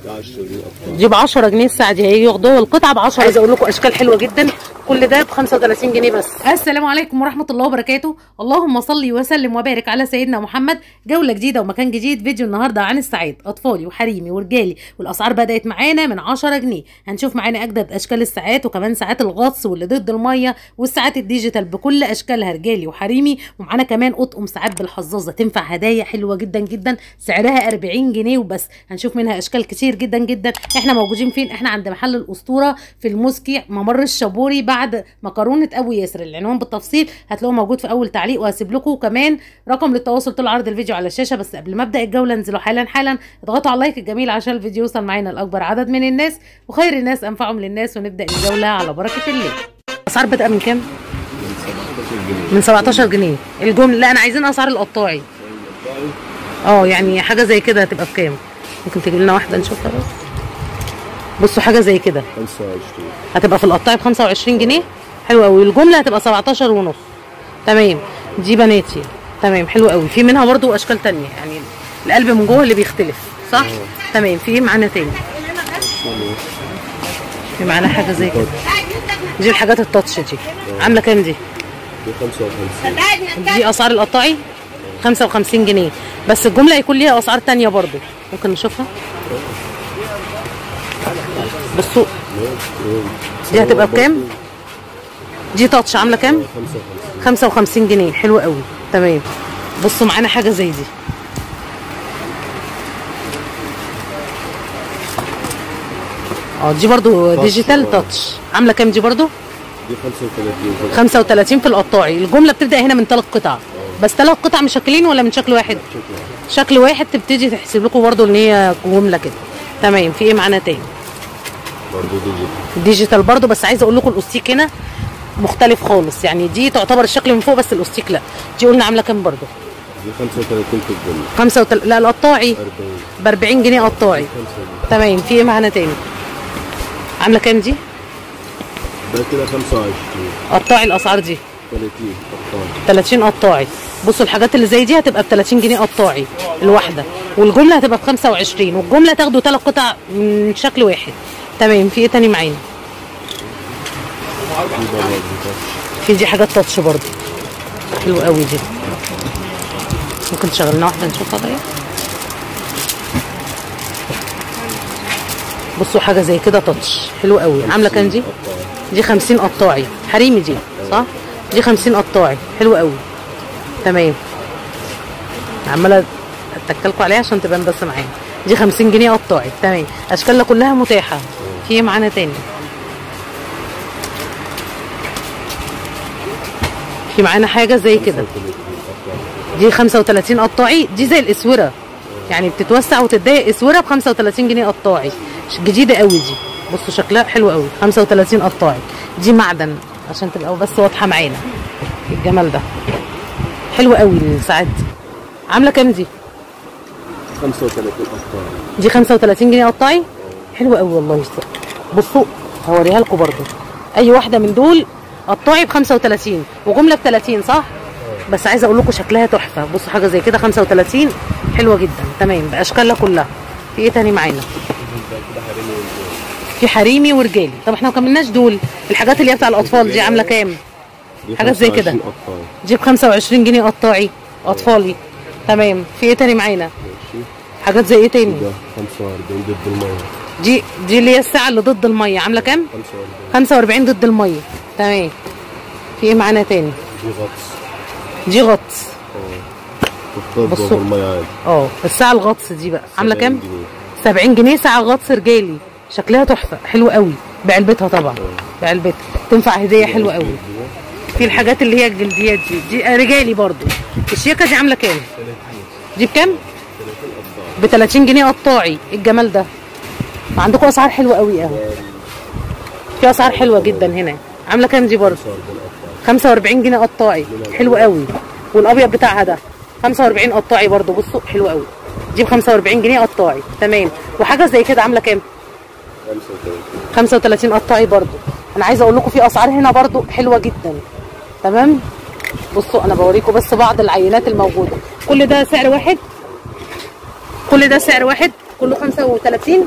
دي ب 10 جنيه الساعه دي هيجي ياخدوها القطعه ب 10 عايزه اقول لكم اشكال حلوه جدا كل ده ب 35 جنيه بس السلام عليكم ورحمه الله وبركاته اللهم صل وسلم وبارك على سيدنا محمد جوله جديده ومكان جديد فيديو النهارده عن الساعات اطفالي وحريمي ورجالي والاسعار بدات معانا من 10 جنيه هنشوف معانا اجدد اشكال الساعات وكمان ساعات الغطس واللي ضد الميه والساعات الديجيتال بكل اشكالها رجالي وحريمي ومعانا كمان اطقم ساعات بالحظاظه تنفع هدايا حلوه جدا جدا سعرها 40 جنيه وبس هنشوف منها اشكال كتير جدا جدا احنا موجودين فين احنا عند محل الاسطوره في المسكي ممر الشابوري بعد مكرونه ابو ياسر العنوان بالتفصيل هتلاقوه موجود في اول تعليق وهسيب لكم كمان رقم للتواصل طول عرض الفيديو على الشاشه بس قبل ما ابدا الجوله انزلوا حالا حالا اضغطوا على اللايك الجميل عشان الفيديو يوصل معانا لاكبر عدد من الناس وخير الناس انفعهم للناس ونبدا الجوله على بركه الله اسعار بادئه من كام من 17 جنيه الجمله لا انا عايزين اسعار القطاعي اه يعني حاجه زي كده هتبقى بكام ممكن تجيب لنا واحده نشوفها بس بصوا حاجه زي كده 25 هتبقى في القطاعي ب 25 جنيه حلو قوي الجمله هتبقى 17 ونص تمام دي بناتي تمام حلو قوي في منها برضو اشكال تانية يعني القلب من جوه اللي بيختلف صح تمام في ايه معانا تاني في معانا حاجه زي كده دي الحاجات التاتش دي عامله كام دي دي 55 دي اسعار القطاعي 55 جنيه بس الجمله يكون ليها اسعار تانية برضو ممكن نشوفها بصوا دي هتبقى بكام دي تاتش عامله كام 55 55 جنيه حلو قوي تمام بصوا معانا حاجه زي دي اه دي برضو ديجيتال تاتش عامله كام دي برضو دي 35 35 في القطاعي الجمله بتبدا هنا من ثلاث قطع بس ثلاث قطع مشكلين ولا من شكل واحد شكل واحد تبتدي تحسب لكم برضو ان هي جمله كده تمام في ايه معانا تاني برضه ديجيتال ديجيتال برضو بس عايزه اقول لكم الاستيك هنا مختلف خالص يعني دي تعتبر الشكل من فوق بس الاستيك لا دي قلنا عامله كام برضو دي 35 في الجمله خمسة وتل... لا القطاعي 40 ب 40 جنيه قطاعي 5 تمام في ايه معانا تاني عامله كام دي ده كده 25 قطاعي الاسعار دي 30 ابطال 30 قطاعي بصوا الحاجات اللي زي دي هتبقى ب 30 جنيه قطاعي الواحده والجمله هتبقى ب 25 والجمله تاخدوا ثلاث قطع من شكل واحد تمام في ايه تاني معانا دي برضه دي في دي حاجات تاتش برضه حلوه قوي دي ممكن تشغل لنا واحده نشوفها طيب بصوا حاجه زي كده تاتش حلو قوي عامله كام دي دي 50 قطاعي حريمي دي صح دي 50 قطاعي حلو قوي تمام عماله اتكلكوا عليها عشان تبان بس معايا دي 50 جنيه قطاعي تمام اشكالها كلها متاحه في ايه معانا تاني في معانا حاجه زي كده دي 35 قطاعي دي زي الاسوره يعني بتتوسع وتتضايق اسوره ب 35 جنيه قطاعي جديده قوي دي بصوا شكلها حلو قوي 35 قطاعي دي معدن عشان تبقى بس واضحه معانا الجمال ده حلو قوي الساعات دي عامله كام دي 35 ابطال دي 35 جنيه قطاعي حلوه قوي والله يستر بصوا هوريها لكم برضو اي واحده من دول قطاعي ب 35 وجمله ب 30 صح بس عايزه اقول لكم شكلها تحفه بصوا حاجه زي كده 35 حلوه جدا تمام باشكالها كلها في ايه تاني معانا في حريمي ورجالي طب احنا ما كملناش دول الحاجات اللي هي بتاع الاطفال دي عامله كام دي حاجات زي كده. 25 ابطال دي ب 25 جنيه قطاعي اطفالي تمام في ايه تاني معانا ماشي حاجات زي ايه تاني ده 45 ضد الميه دي دي اللي هي الساعه اللي ضد الميه عامله كام 45 45 ضد الميه تمام في ايه معانا تاني دي غطس دي غطس تفضل بصوا. جوه الميه عادي اه الساعه الغطس دي بقى عامله 70 كام جنيه. 70 جنيه ساعه غطس رجالي شكلها تحفه حلوه قوي بعلبتها طبعا بعلبتها تنفع هديه حلوه قوي في الحاجات اللي هي الجلديات دي دي رجالي برضو الشيكه دي عامله كام دي بكام ب 30 جنيه قطاعي إيه الجمال ده ما عندكم اسعار حلوه قوي قوي في اسعار حلوه جدا هنا عامله كام دي برضو 45 جنيه قطاعي حلو قوي والابيض بتاعها ده 45 قطاعي برضو بصوا حلو قوي دي ب 45 جنيه قطاعي تمام وحاجه زي كده عامله كام 35 35 قطاعي برضو انا عايزه اقول لكم في اسعار هنا برضو حلوه جدا تمام بصوا انا بوريكم بس بعض العينات الموجوده كل ده سعر واحد كل ده سعر واحد كله 35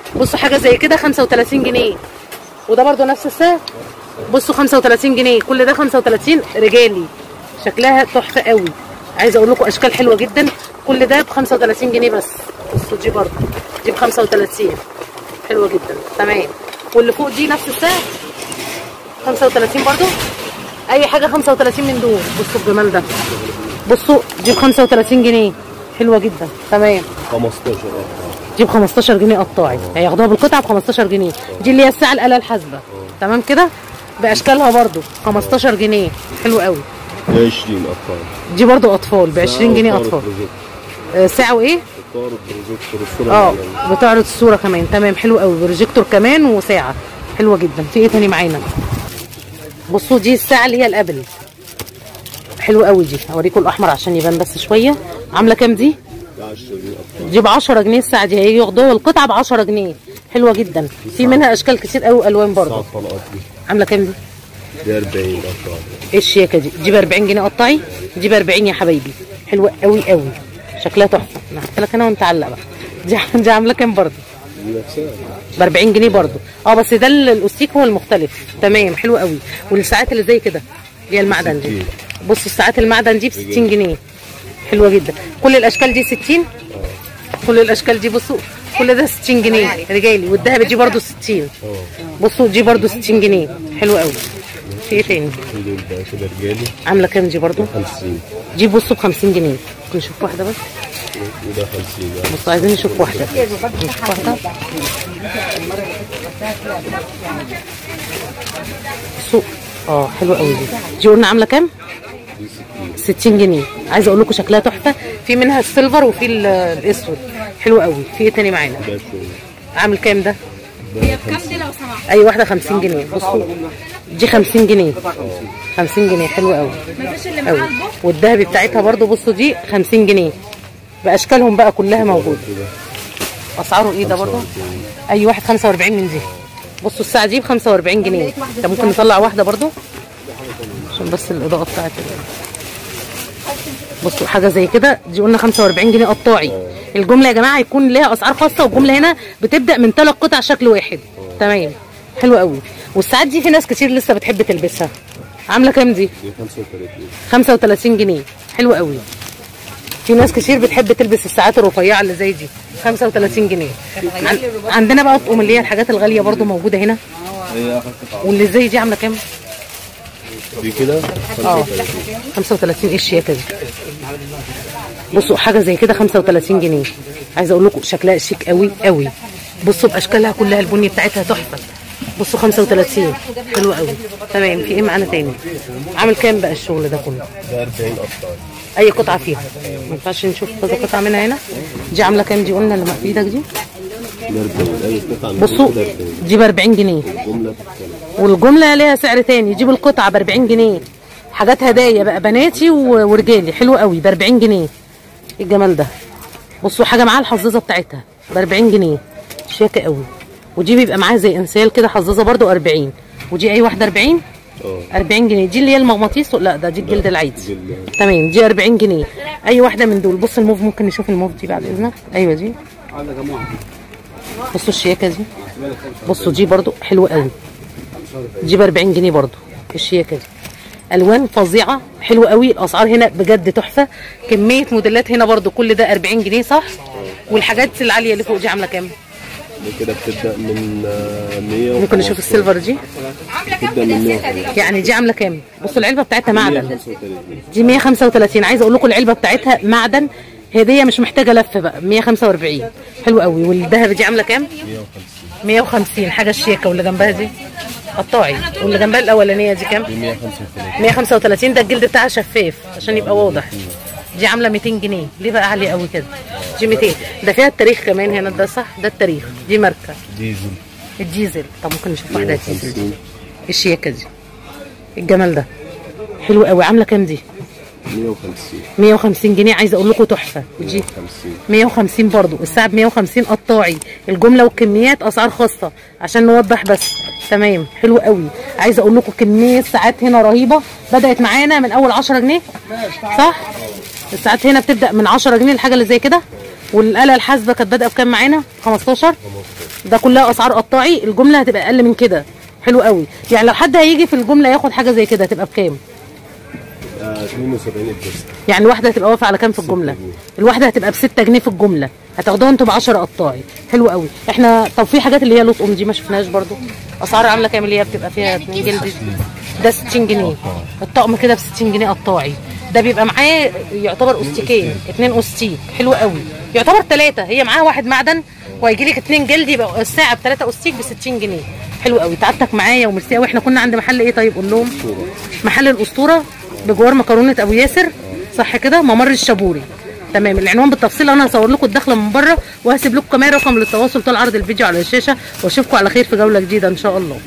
بصوا حاجه زي كده 35 جنيه وده برضو نفس السعر بصوا 35 جنيه كل ده 35 رجالي شكلها تحفه قوي عايزه اقول لكم اشكال حلوه جدا كل ده ب 35 جنيه بس بصوا دي برضو دي ب 35 حلوه جدا تمام واللي فوق دي نفس السعر 35 برضو اي حاجه 35 من دول بصوا الجمال ده بصوا دي ب 35 جنيه حلوه جدا تمام 15 اه دي ب 15 جنيه قطاعي هياخدوها بالقطعه ب 15 جنيه دي اللي هي الساعه الاله الحاسبه تمام كده باشكالها برضو 15 جنيه حلو قوي ب 20 اطفال دي برضو اطفال ب 20 جنيه اطفال آه، ساعه وايه تعرض بروجيكتور الصوره اه معانا. بتعرض الصوره كمان تمام حلو قوي بروجيكتور كمان وساعه حلوه جدا في ايه تاني معانا بصوا دي الساعه اللي هي الابل حلوه قوي دي هوريكم الاحمر عشان يبان بس شويه عامله كام دي ب 10 جنيه اطفال دي ب 10 جنيه الساعه دي هيجي ياخدوها القطعه ب 10 جنيه حلوه جدا في منها اشكال كتير قوي والوان ساعه برضه طلقات دي عامله كام دي ب 40 اطفال ايه الشياكه دي دي ب 40 جنيه قطعي دي ب 40 يا حبايبي حلوه قوي قوي شكلها تحفه انا هحط لك انا وانت علق بقى دي دي عامله كام برضه دي نفسها ب 40 جنيه برضه اه بس ده ال- الاوستيك هو المختلف تمام حلو قوي والساعات اللي زي كده اللي هي المعدن دي 60. بصوا الساعات المعدن دي ب 60 جنيه حلوه جدا كل الاشكال دي 60 كل الاشكال دي بصوا كل ده 60 جنيه رجالي والذهب دي برضه 60 اه بصوا دي برضه 60 جنيه حلو قوي في ايه تاني في دول بقى كده رجالي عامله كام دي برضه 50 دي بصوا ب 50 جنيه ممكن نشوف واحده بس وده 50 يعني بصوا عايزين نشوف واحده نشوف واحده بصوا اه حلوه قوي دي دي قلنا عامله كام دي 60 60 جنيه عايزه اقول لكم شكلها تحفه في منها السيلفر وفي ال- الاسود حلو قوي في ايه تاني معانا ده شويه عامل كام ده ده 50 اي واحده 50 جنيه بصوا دي 50 جنيه 50 جنيه حلوه قوي قوي والذهبي بتاعتها برضو بصوا دي 50 جنيه باشكالهم بقى كلها موجوده اسعاره ايه ده برضو اي واحد 45 من دي بصوا الساعه دي ب 45 جنيه انت ممكن نطلع واحده برضو عشان بس الاضاءه بتاعت ال- بصوا حاجه زي كده دي قلنا 45 جنيه قطاعي الجمله يا جماعه هيكون ليها اسعار خاصه والجمله هنا بتبدا من ثلاث قطع شكل واحد تمام حلو قوي والساعات دي في ناس كتير لسه بتحب تلبسها عامله كام دي دي 35 35 جنيه حلو قوي في ناس كتير بتحب تلبس الساعات الرفيعه اللي زي دي 35 جنيه عن... عندنا بقى اطقم اللي هي الحاجات الغاليه برضو موجوده هنا واللي زي دي عامله كام دي كده اه 35 ايه الشياكه دي بصوا حاجه زي كده 35 جنيه عايزه اقول لكم شكلها شيك قوي قوي بصوا باشكالها كلها البني بتاعتها تحفه بصوا 35 حلو قوي تمام في ايه معانا تاني عامل كام بقى الشغل ده كله ده 40 اطفال اي قطعه فيها ما ينفعش نشوف كذا قطعه منها هنا دي عامله كام دي قلنا اللي في ايدك دي ده 40 اي قطعه من بصوا دول كده 40 دي ب 40 جنيه الجمله بتتكلم والجمله ليها سعر تاني دي بالقطعه ب 40 جنيه حاجات هدايا بقى بناتي و- ورجالي حلو قوي ب 40 جنيه إيه الجمال ده بصوا حاجه معاها الحظاظه بتاعتها ب 40 جنيه شياكه قوي ودي بيبقى معاها زي انسيال كده حظاظه برضو 40 ودي اي واحده 40 اه 40 جنيه دي اللي هي المغناطيس لا ده دي الجلد العادي جلد. تمام دي 40 جنيه اي واحده من دول بص الموف ممكن نشوف الموف دي بعد اذنك ايوه دي بصوا الشياكه دي بصوا دي برضو حلوه قوي دي ب 40 جنيه برضو الشياكه دي الوان فظيعه حلوه قوي الاسعار هنا بجد تحفه كميه موديلات هنا برضو كل ده 40 جنيه صح والحاجات العاليه اللي فوق دي عامله كام دي كده بتبدا من آه، 100 ممكن نشوف السيلفر دي بتبدا من 100 يعني دي عامله كام بصوا العلبه بتاعتها معدن 135 دي 135 عايزه اقول لكم العلبه بتاعتها معدن هديه مش محتاجه لف بقى 145 حلو قوي والذهب دي عامله كام 150 150 حاجه الشيكه واللي جنبها دي قطاعي واللي جنبها الاولانيه دي كام دي 135 135 ده الجلد بتاعها شفاف عشان يبقى واضح دي عامله 200 جنيه ليه بقى عاليه قوي كده دي 200 ده فيها التاريخ كمان هنا ده صح ده التاريخ دي ماركه ديزل الديزل طب ممكن نشوف واحده ديزل دي 150 الشياكه دي الجمال ده حلو قوي عامله كام دي 150 150 جنيه عايزه اقول لكم تحفه ودي 150 150 برضو الساعه ب 150 قطاعي الجمله والكميات اسعار خاصه عشان نوضح بس تمام حلو قوي عايزه اقول لكم كميه ساعات هنا رهيبه بدات معانا من اول 10 جنيه صح الساعات هنا بتبدا من 10 جنيه الحاجه اللي زي كده والاله الحاسبه كانت بادئه بكام معانا 15 ده كلها اسعار قطاعي الجمله هتبقى اقل من كده حلو قوي يعني لو حد هيجي في الجمله ياخد حاجه زي كده هتبقى بكام آه، 72 الدست يعني الواحده هتبقى واقفه على كام في الجمله جنيه. الواحده هتبقى ب 6 جنيه في الجمله هتاخدوها انتوا ب 10 قطاعي حلو قوي احنا طب في حاجات اللي هي لوط ام دي ما شفناهاش برضو اسعار عامله كام اللي هي بتبقى فيها 2 جلد دي؟ ده 60 جنيه الطقم كده ب 60 جنيه قطاعي ده بيبقى معاه يعتبر استيكين اتنين استيك حلو قوي يعتبر ثلاثه هي معاها واحد معدن وهيجي لك اتنين جلد يبقى الساعه ب 3 استيك ب 60 جنيه حلو قوي تعبتك معايا وميرسي قوي احنا كنا عند محل ايه طيب قول لهم محل الاسطوره بجوار مكرونه ابو ياسر صح كده ممر الشابوري تمام العنوان بالتفصيل انا هصور لكم الدخله من بره وهسيب لكم كمان رقم للتواصل طول عرض الفيديو على الشاشه واشوفكم على خير في جوله جديده ان شاء الله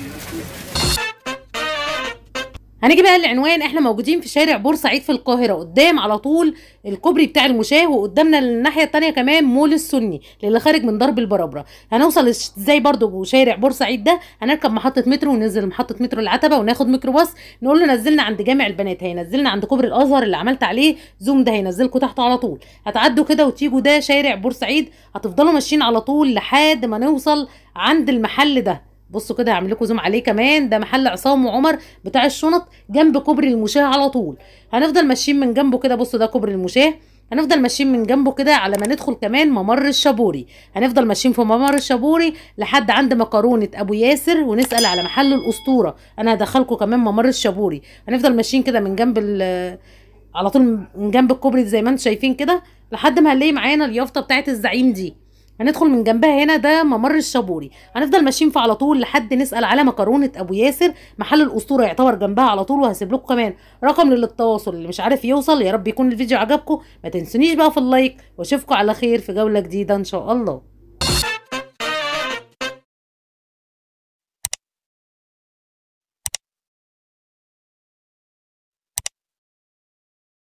هنيجي بقى العنوان احنا موجودين في شارع بورسعيد في القاهره قدام على طول الكوبري بتاع المشاه وقدامنا الناحيه التانية كمان مول السني اللي خارج من درب البرابره هنوصل ازاي برضو شارع بورسعيد ده هنركب محطه مترو وننزل محطه مترو العتبه وناخد ميكروباص نقول له نزلنا عند جامع البنات هينزلنا عند كوبري الازهر اللي عملت عليه زوم ده هينزلكم تحت على طول هتعدوا كده وتيجوا ده شارع بورسعيد هتفضلوا ماشيين على طول لحد ما نوصل عند المحل ده بصوا كده هعمل لكم زوم عليه كمان ده محل عصام وعمر بتاع الشنط جنب كوبري المشاه على طول هنفضل ماشيين من جنبه كده بصوا ده كوبري المشاه هنفضل ماشيين من جنبه كده على ما ندخل كمان ممر الشابوري هنفضل ماشيين في ممر الشابوري لحد عند مكرونه ابو ياسر ونسال على محل الاسطوره انا هدخلكم كمان ممر الشابوري هنفضل ماشيين كده من جنب ال- على طول من جنب الكوبري زي ما انتم شايفين كده لحد ما هنلاقي معانا اليافطه بتاعت الزعيم دي هندخل من جنبها هنا ده ممر الشابوري هنفضل ماشيين في على طول لحد نسال على مكرونه ابو ياسر محل الاسطوره يعتبر جنبها على طول وهسيب لكم كمان رقم للتواصل اللي مش عارف يوصل يا رب يكون الفيديو عجبكم ما تنسونيش بقى في اللايك واشوفكم على خير في جوله جديده ان شاء الله